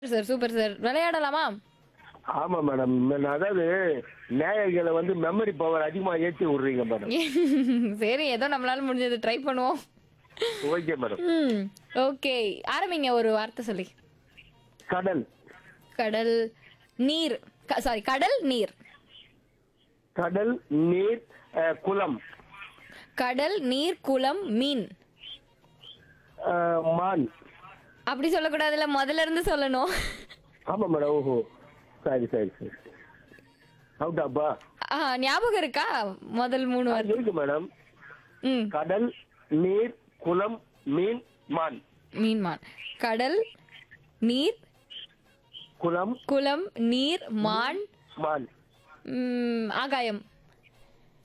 sir super sir விளையாடலாமா ஆமா madam அதாவது நேயர்களை வந்து மெமரி பவர் அதிகமா ஏற்றி விடுறீங்க மேடம் சரி ஏதோ நம்மளால முடிஞ்சது ட்ரை பண்ணுவோம் ஓகே மேடம் ம் ஓகே ஆரம்பிங்க ஒரு வார்த்தை சொல்லி கடல் கடல் நீர் சாரி கடல் நீர் கடல் நீர் அஹ், குளம் கடல் நீர் குளம் மீன் அஹ், மான் அப்படி சொல்லக்கூடாதுல்ல முதல்ல இருந்து சொல்லணும் ஆமா மேடம் ஓஹோ சரி சரி சரி அவுட்டாப்பா ஆ, ஞாபகம் இருக்கா முதல் மூணு வார்த்தை இருக்கு மேடம் ம் கடல் நீர் குளம் மீன் மான் மீன் மான் கடல் நீர் குளம் குளம் நீர் மான் மான் ம், ஆகாயம்